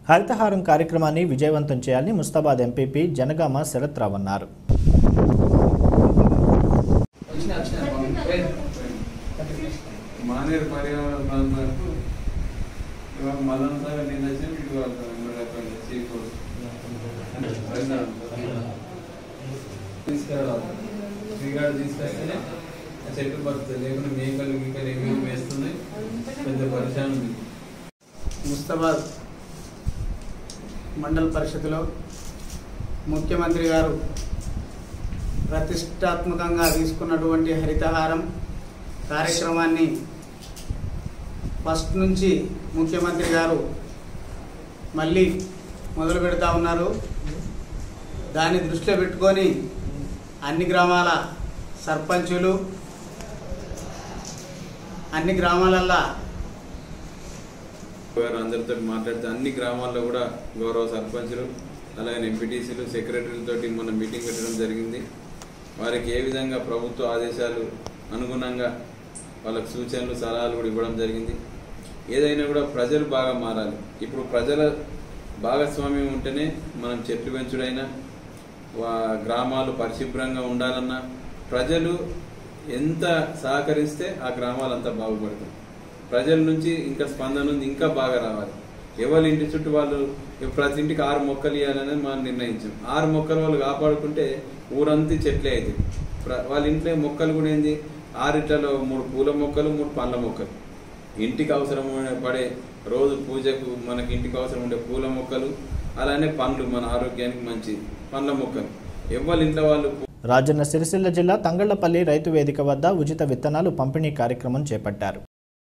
హరితహారం కార్యక్రమాన్ని విజయవంతం చేయాలని ముస్తాబాద్ ఎంపీపీ జనగామ శరత్రావు అన్నారు మానేరు పర్యావరణ ప్రాంతాలకు ఇవాళ మదన్ సాగర్ నిన్న వచ్చి ఇటు వెళ్తాను సీఫు తీసుకెళ్ళాలి శ్రీగాడు తీసుకెళ్తేనే ఆ చెట్టు పడుతుంది లేకుంటే మేకలు గీకలు ఏమేమి వేస్తున్నాయి పెద్ద పరిశాన్ ఉంది ముస్తాబాద్ మండల పరిషత్లో ముఖ్యమంత్రి గారు ప్రతిష్టాత్మకంగా తీసుకున్నటువంటి హరితహారం కార్యక్రమాన్ని ఫస్ట్ నుంచి ముఖ్యమంత్రి గారు మళ్ళీ మొదలు పెడతా ఉన్నారు దాన్ని దృష్టిలో పెట్టుకొని అన్ని గ్రామాల సర్పంచులు అన్ని గ్రామాలల్లో గారు అందరితో మాట్లాడితే అన్ని గ్రామాల్లో కూడా గౌరవ సర్పంచులు అలాగే ఎంపీటీసీలు సెక్రటరీలతోటి మన మీటింగ్ పెట్టడం జరిగింది వారికి ఏ విధంగా ప్రభుత్వ ఆదేశాలు అనుగుణంగా వాళ్ళకి సూచనలు సలహాలు కూడా ఇవ్వడం జరిగింది ఏదైనా కూడా ప్రజలు బాగా మారాలి ఇప్పుడు ప్రజల భాగస్వామ్యం ఉంటేనే మనం చెట్లు పెంచుడైనా వా- గ్రామాలు పరిశుభ్రంగా ఉండాలన్నా ప్రజలు ఎంత సహకరిస్తే ఆ గ్రామాలు అంతా బాగుపడతాయి ప్రజల నుంచి ఇంకా స్పందన ఉంది ఇంకా బాగా రావాలి ఎవరి ఇంటి చుట్టూ వాళ్ళు ప్రతి ఇంటికి ఆరు మొక్కలు ఇవ్వాలనేది మనం నిర్ణయించాం ఆరు మొక్కలు వాళ్ళు కాపాడుకుంటే ఊరంతా చెట్లే అవుతాయి ప్ర- వాళ్ళ ఇంట్లో మొక్కలు కూడా ఏంది ఆరిట్లలో మూడు పూల మొక్కలు మూడు పండ్ల మొక్కలు ఇంటికి అవసరం పడే రోజు పూజకు మనకి ఇంటికి అవసరం ఉండే పూల మొక్కలు అలానే పండ్లు మన ఆరోగ్యానికి మంచిది పండ్ల మొక్కలు ఎవరి ఇంట్లో వాళ్ళు రాజన్న సిరిసిల్ల జిల్లా తంగళ్లపల్లి రైతు వేదిక వద్ద ఉచిత విత్తనాలు పంపిణీ కార్యక్రమం చేపట్టారు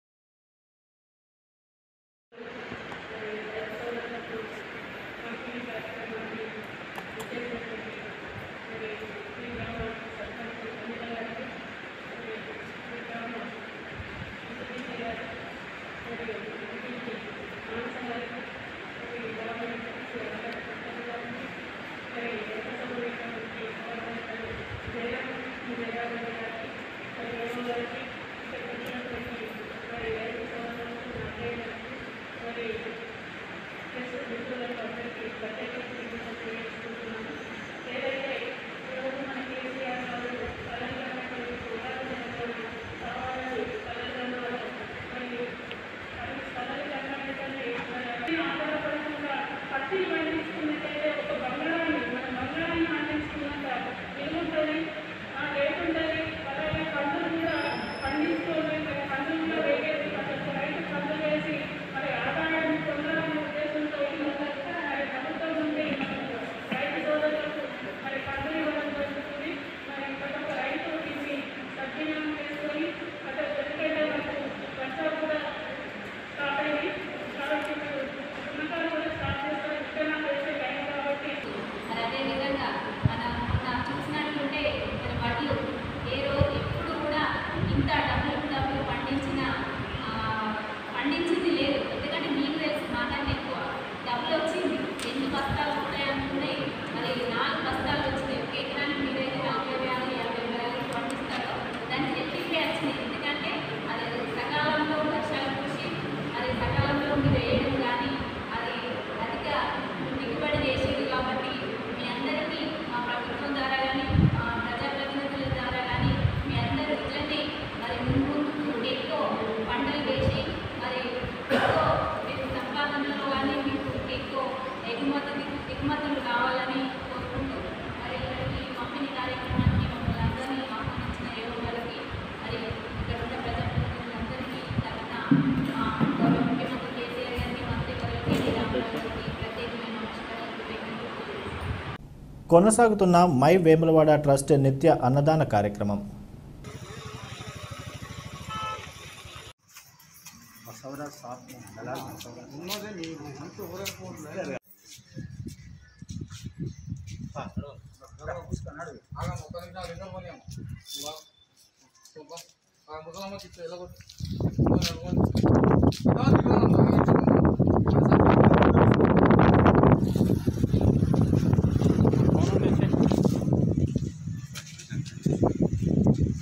మరి అదేవిధంగా మన మనం చూసినట్లుంటే మన వడ్లు ఏ రోజు ఎప్పుడు కూడా ఇంత డబ్బులు డబ్బులు పండించిన ఆ, పండించింది లేదు ఎందుకంటే మీకు తెలుసు మాకన్నా ఎక్కువ డబ్బులు వచ్చింది ఎన్ని బస్తాలు ఉంటాయి అనుకుంటే మరి నాలుగు బస్తాలు వచ్చినాయి ఒక ఎకరానికి మీరైతే నలభై వేలు యాభై వేలు పండిస్తారో దానికి రెట్టింపే వచ్చినాయి ఎందుకంటే అది సకాలంలో వర్షాలు కురిసి అది సకాలంలో మీరు వేయడం కానీ అది అధిక దిగుబడి చేసేది కాబట్టి మీ అందరికీ మా ప్రభుత్వం ద్వారా కానీ మా ప్రజాప్రతినిధుల ద్వారా కానీ మీ అందరూ ఇట్లనే మరి ముందు ముందు ఎక్కువ పంటలు వేసి మరి ఎక్కువ మీకు సంపాదనలో కానీ మీకు ఎక్కువ ఎగుమతి దిగుమతులు కావాలని కోరుకుంటూ మరి ఇక్కడికి పంపిణీ కార్యక్రమానికి మమ్మల్ని అందరినీ ఆహ్వానించిన యువకులకి మరి ఇక్కడ ఉన్న ప్రజాప్రతినిధులందరికీ తరఫున మా గౌరవ ముఖ్యమంత్రి కేసీఆర్ గారికి మంత్రి గారికి రామరావు గారికి ప్రత్యేకమైన నమస్కారాలు తెలియజేస్తున్నాను. కొనసాగుతున్న మై వేములవాడ ట్రస్ట్ నిత్య అన్నదాన కార్యక్రమం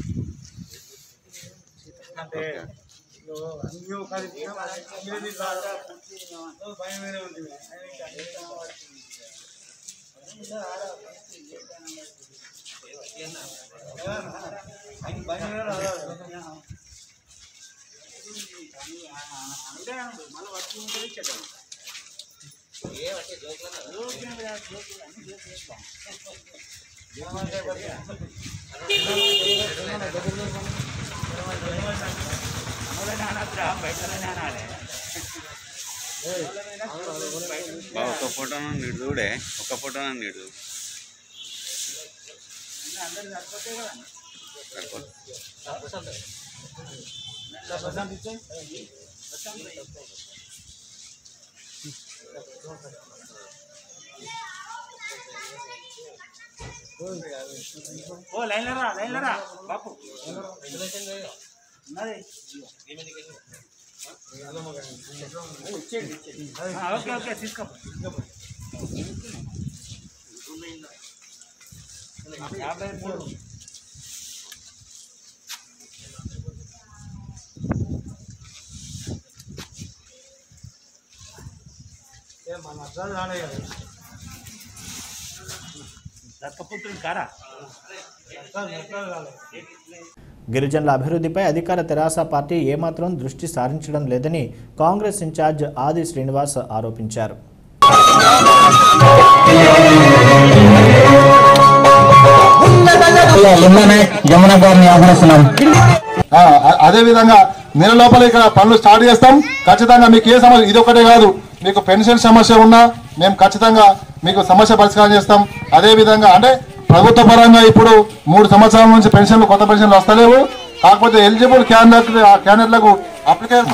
అంటే అన్నీ ఒక బా ఒక ఫోటో నీడు చూడే ఒక ఫోటో నీడు ఓ లైన్లో రా లైన్లో రా బాపు ఉన్నది. ఆ, ఓకే ఓకే తీసుకో యాభై మూడు దత్తపుత్రుడు కారా గిరిజనుల అభివృద్ధిపై అధికార తెరాస పార్టీ ఏమాత్రం దృష్టి సారించడం లేదని కాంగ్రెస్ ఇన్ఛార్జ్ ఆది శ్రీనివాస్ ఆరోపించారు యమున గారిని ఆహ్వానిస్తున్నాం ఆ, అ- అదే విధంగా నెల లోపల ఇక్కడ పనులు స్టార్ట్ చేస్తాం ఖచ్చితంగా మీకు ఏ సమస్య ఇది ఒకటే కాదు మీకు పెన్షన్ సమస్య ఉన్నా మేము ఖచ్చితంగా మీకు సమస్య పరిష్కారం చేస్తాం అదే విధంగా అంటే ప్రభుత్వ పరంగా ఇప్పుడు మూడు సంవత్సరాల నుంచి పెన్షన్లు కొత్త పెన్షన్లు వస్తలేవు కాకపోతే ఎలిజిబుల్ క్యాండిడేట్ ఆ క్యాండిడేట్లకు అప్లికేషన్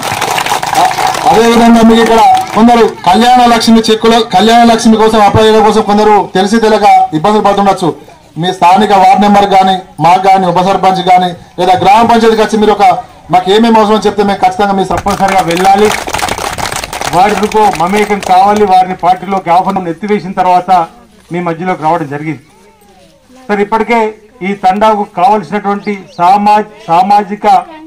అదే విధంగా మీకు ఇక్కడ కొందరు కళ్యాణ లక్ష్మి చెక్కుల కళ్యాణ లక్ష్మి కోసం అప్లై చేయడం కోసం కొందరు తెలిసి తెలియక ఇబ్బందులు పడుతుండొచ్చు మీ స్థానిక వార్డ్ నెంబర్ కానీ మాకు కానీ ఉప సర్పంచ్ కానీ లేదా గ్రామ పంచాయతీకి వచ్చి మీరు ఒక మాకు ఏమేమి అవసరం చెప్తే మేము ఖచ్చితంగా మీ సర్పంచ్ తప్పనిసరిగా వెళ్ళాలి వారితో మమేకం కావాలి వారిని పార్టీలోకి ఆహ్వానం ఎత్తివేసిన తర్వాత మీ మధ్యలోకి రావడం జరిగింది సరే ఇప్పటికే ఈ తండాకు కావలసినటువంటి సామా సామాజిక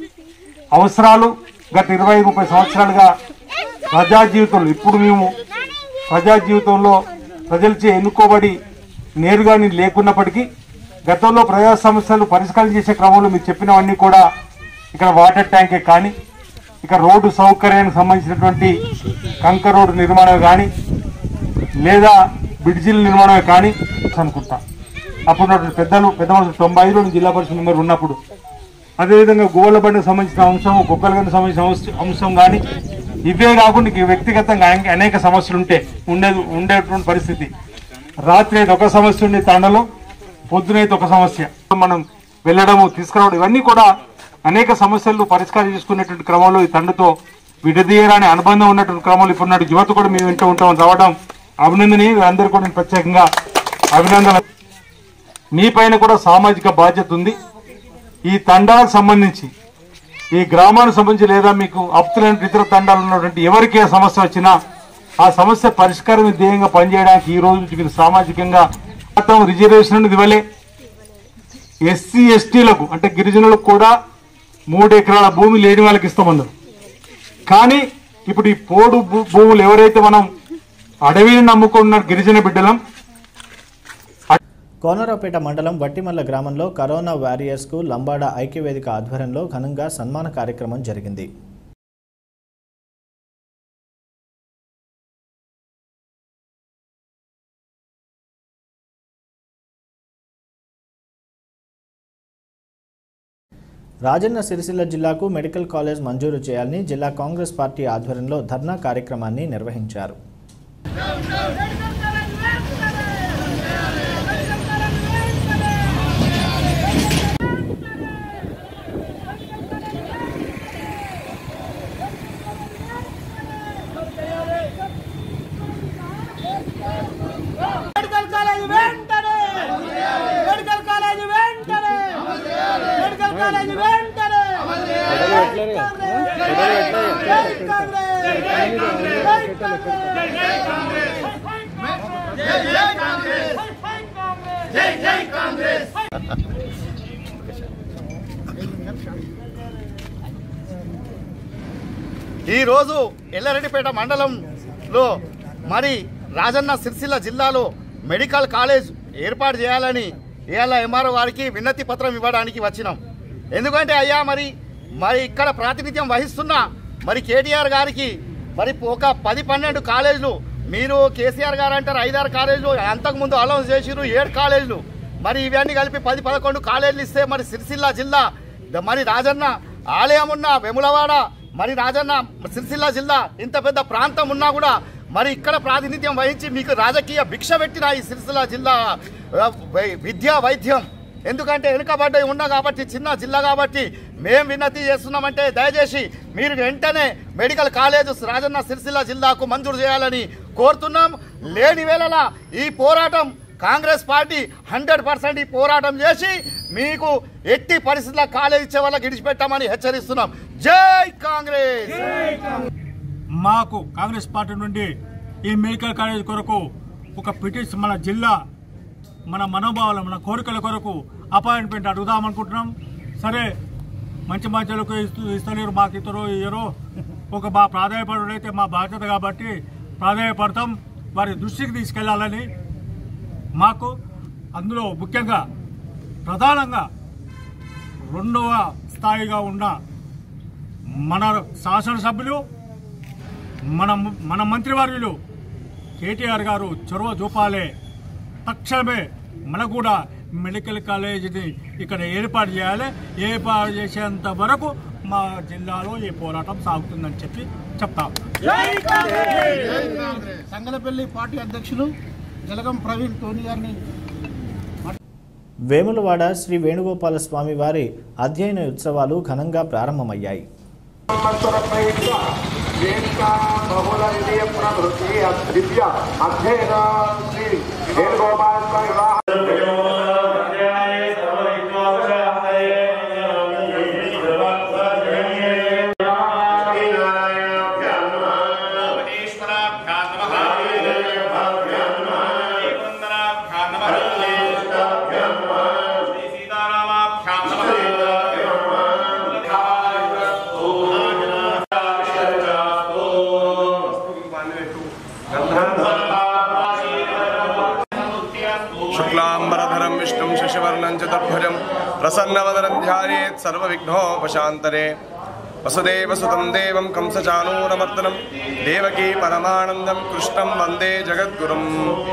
అవసరాలు గత ఇరవై ముప్పై సంవత్సరాలుగా ప్రజా జీవితంలో ఇప్పుడు మేము ప్రజా జీవితంలో ప్రజలచే ఎన్నుకోబడి నేరుగా నేను లేకున్నప్పటికీ గతంలో ప్రజా సమస్యలు పరిష్కారం చేసే క్రమంలో మీరు చెప్పినవన్నీ కూడా ఇక్కడ వాటర్ ట్యాంకే కానీ ఇక రోడ్డు సౌకర్యానికి సంబంధించినటువంటి కంకర్ రోడ్డు నిర్మాణం కానీ లేదా బ్రిడ్జిల నిర్మాణమే కానీ అనుకుంటా అప్పుడు ఉన్నటువంటి పెద్దలు పెద్ద మనుషులు తొంభై ఐదులో నేను జిల్లా పరిషత్ మెంబర్ ఉన్నప్పుడు అదేవిధంగా గోవల బండికి సంబంధించిన అంశం కుక్కలగండి సంబంధించిన అంశ- అంశం కానీ ఇవే కాకుండా ఇంక వ్యక్తిగతంగా అనే- అనేక సమస్యలు ఉంటే ఉండేది ఉండేటువంటి పరిస్థితి రాత్రి అయితే ఒక సమస్య ఉండే తండలో పొద్దునైతే ఒక సమస్య మనం వెళ్ళడము తీసుకురావడం ఇవన్నీ కూడా అనేక సమస్యలు పరిష్కారం చేసుకునేటువంటి క్రమంలో ఈ తండతో విడదీయరాని అనుబంధం ఉన్నటువంటి క్రమంలో ఇప్పుడున్నట్టు యువత కూడా మేము వింటూ ఉంటాం రావడం అభినందనీయ అందరూ కూడా నేను ప్రత్యేకంగా అభినందన మీ పైన కూడా సామాజిక బాధ్యత ఉంది ఈ తండాలకు సంబంధించి ఈ గ్రామానికి సంబంధించి లేదా మీకు అప్తులైన ఇతర తండాలు ఉన్నటువంటి ఎవరికి ఏ సమస్య వచ్చినా ఆ సమస్య పరిష్కారం ధ్యేయంగా పనిచేయడానికి ఈ రోజు నుంచి మీరు సామాజికంగా మొత్తం రిజర్వేషన్ అనేది ఇవ్వలే ఎస్సీ ఎస్టీలకు అంటే గిరిజనులకు కూడా మూడు ఎకరాల భూమి లేని వాళ్ళకి ఇస్తామన్నారు కానీ ఇప్పుడు ఈ పోడు భూ- భూములు ఎవరైతే మనం అడవిని నమ్ముకున్న గిరిజన బిడ్డలం కోనరావుపేట మండలం వట్టిమల్ల గ్రామంలో కరోనా వారియర్స్కు లంబాడ ఐక్యవేదిక ఆధ్వర్యంలో ఘనంగా సన్మాన కార్యక్రమం జరిగింది రాజన్న సిరిసిల్ల జిల్లాకు మెడికల్ కాలేజ్ మంజూరు చేయాలని జిల్లా కాంగ్రెస్ పార్టీ ఆధ్వర్యంలో ధర్నా కార్యక్రమాన్ని నిర్వహించారు మెడికల్ కాలేజ్ వెంటనే మెడికల్ కాలేజ్ వెంటనే మెడికల్ కాలేజ్ వెంటనే జై కాంగ్రెస్ జై కాంగ్రెస్ జై కాంగ్రెస్ జై జై కాంగ్రెస్ జై జై కాంగ్రెస్ ఈరోజు ఎల్లారెడ్డిపేట మండలంలో మరి రాజన్న సిరిసిల్ల జిల్లాలో మెడికల్ కాలేజ్ ఏర్పాటు చేయాలని ఇవాళ ఎంఆర్ఓ గారికి విన్నతి పత్రం ఇవ్వడానికి వచ్చినాం ఎందుకంటే అయ్యా మరి మరి ఇక్కడ ప్రాతినిధ్యం వహిస్తున్న మరి కేటీఆర్ గారికి మరి ఒక పది పన్నెండు కాలేజీలు మీరు కేసీఆర్ గారు అంటారు ఐదారు కాలేజీలు అంతకుముందు అనౌన్స్ చేసిరు ఏడు కాలేజీలు మరి ఇవన్నీ కలిపి పది పదకొండు కాలేజీలు ఇస్తే మరి సిరిసిల్ల జిల్లా ద- మరి రాజన్న ఆలయం ఉన్న వెములవాడ మరి రాజన్న సిరిసిల్ల జిల్లా ఇంత పెద్ద ప్రాంతం ఉన్నా కూడా మరి ఇక్కడ ప్రాతినిధ్యం వహించి మీకు రాజకీయ భిక్ష పెట్టిన ఈ సిరిసిల్ల జిల్లా ఆ, వై- విద్యా వైద్యం ఎందుకంటే వెనుకబడ్డవి ఉన్నా కాబట్టి చిన్న జిల్లా కాబట్టి మేం విన్నతి చేస్తున్నామంటే దయచేసి మీరు వెంటనే మెడికల్ కాలేజ్ రాజన్న సిరిసిల్ల జిల్లాకు మంజూరు చేయాలని కోరుతున్నాం లేని వేళలా ఈ పోరాటం కాంగ్రెస్ పార్టీ హండ్రెడ్ పర్సెంట్ ఈ పోరాటం చేసి మీకు ఎట్టి పరిస్థితుల్లో కాలేజ్ ఇచ్చే వాళ్ళకి ఇడిచిపెట్టామని హెచ్చరిస్తున్నాం జై కాంగ్రెస్ మాకు కాంగ్రెస్ పార్టీ నుండి ఈ మెడికల్ కాలేజ్ కొరకు ఒక పిటిషన్ మన జిల్లా మన మనోభావాలు మన కోరికల కొరకు అపాయింట్మెంట్ అడుగుదామనుకుంటున్నాం సరే మంచి మంచులకు ఇస్తూ ఇస్తలేరు మాకు ఇతరు ఇయ్యరు ఒక మా ప్రాధాన్యపడుడైతే మా బాధ్యత కాబట్టి ప్రాధాన్యపడతాం వారి దృష్టికి తీసుకెళ్లాలని మాకు అందులో ముఖ్యంగా ప్రధానంగా రెండవ స్థాయిగా ఉన్న మన శాసనసభ్యులు మన మన మంత్రివర్యులు కేటీఆర్ గారు చొరవ చూపాలే తక్షణమే మనకు కూడా మెడికల్ కాలేజీని ఇక్కడ ఏర్పాటు చేయాలి ఏర్పాటు చేసేంత వరకు మా జిల్లాలో ఈ పోరాటం సాగుతుందని చెప్పి చెప్తాం సంగలపల్లి పార్టీ అధ్యక్షులు జలగం ప్రవీణ్ టోనీ గారిని వేములవాడ శ్రీ వేణుగోపాల స్వామి వారి అధ్యయన ఉత్సవాలు ఘనంగా ప్రారంభమయ్యాయి దివ్య అధ్యయన శ్రీ వేణుగోపాల స్వామి శుక్లాంబరధరం విష్ణుం శశివర్ణం చతుర్భుజం ప్రసన్నవదనం ధ్యాయేత్ సర్వవిఘ్నోపశాంతరే వసుదేవసుతం దేవం కంసచానూరమర్దనం దేవకీ పరమానందం కృష్ణం వందే జగద్గురుం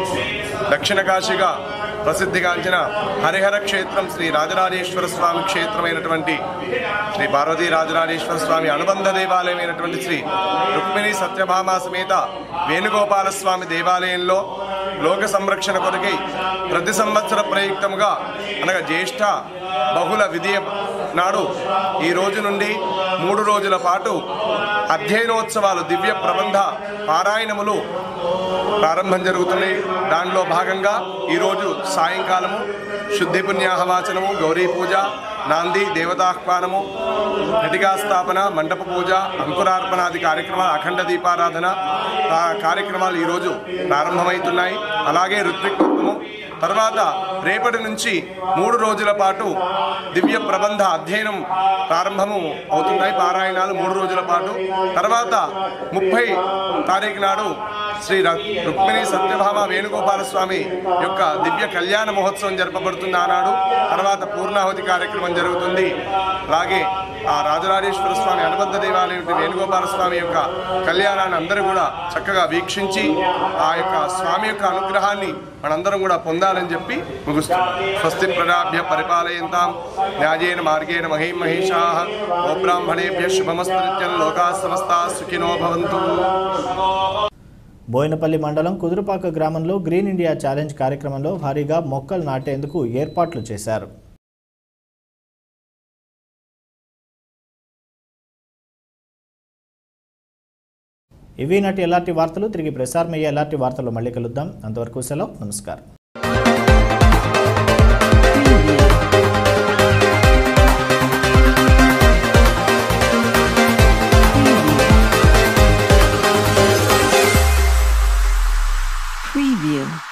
దక్షిణ కాశీగా ప్రసిద్ధిగాంచిన హరిహర క్షేత్రం శ్రీ రాజరాజేశ్వర స్వామి క్షేత్రమైనటువంటి శ్రీ పార్వతీ రాజరాజేశ్వర స్వామి అనుబంధ దేవాలయమైనటువంటి శ్రీ రుక్మిణి సత్యభామ సమేత వేణుగోపాల స్వామి దేవాలయంలో లోక సంరక్షణ కొరకై ప్రతి సంవత్సర ప్రయుక్తముగా అనగా జ్యేష్ఠ బహుళ విధియ నాడు ఈ రోజు నుండి మూడు రోజుల పాటు అధ్యయనోత్సవాలు దివ్య ప్రబంధ పారాయణములు ప్రారంభం జరుగుతున్నాయి దానిలో భాగంగా ఈరోజు సాయంకాలము శుద్ధి పుణ్యాహవాచనము గౌరీ పూజ నాంది దేవతాహ్వానము ఘటికా స్థాపన మండప పూజ అంకురార్పణాది కార్యక్రమాలు అఖండ దీపారాధన ఆ కార్యక్రమాలు ఈరోజు ప్రారంభమవుతున్నాయి అలాగే ఋత్విక్వము తర్వాత రేపటి నుంచి మూడు రోజుల పాటు దివ్య ప్రబంధ అధ్యయనం ప్రారంభము అవుతున్నాయి పారాయణాలు మూడు రోజుల పాటు తర్వాత ముప్పై తారీఖు నాడు శ్రీ ర- రుక్మిణి సత్యభామ వేణుగోపాల స్వామి యొక్క దివ్య కళ్యాణ మహోత్సవం జరపబడుతుంది ఆనాడు తర్వాత పూర్ణాహుతి కార్యక్రమం జరుగుతుంది అలాగే ఆ రాజరాజేశ్వర స్వామి అనుబంధ దేవాలయం వేణుగోపాల స్వామి యొక్క కళ్యాణాన్ని అందరూ కూడా చక్కగా వీక్షించి ఆ యొక్క స్వామి యొక్క అనుగ్రహాన్ని మనందరం కూడా పొందాలని చెప్పి ముగుస్తున్నాం స్వస్తి ప్రజాభ్య పరిపాలయంతాం న్యాయేన మార్గేణ మహీ మహిషా ఓ బ్రాహ్మణేభ్య శుభమస్తు నిత్యం లోకా సమస్తా సుఖినో భవంతు బోయినపల్లి మండలం కుదురుపాక గ్రామంలో గ్రీన్ ఇండియా ఛాలెంజ్ కార్యక్రమంలో భారీగా మొక్కలు నాటేందుకు ఏర్పాట్లు చేశారు ఇవి నాటి ఎలాంటి వార్తలు తిరిగి ప్రసారమయ్యే ఎలాంటి వార్తలు మళ్ళీ కలుద్దాం అంతవరకు సెలవు నమస్కారం Preview.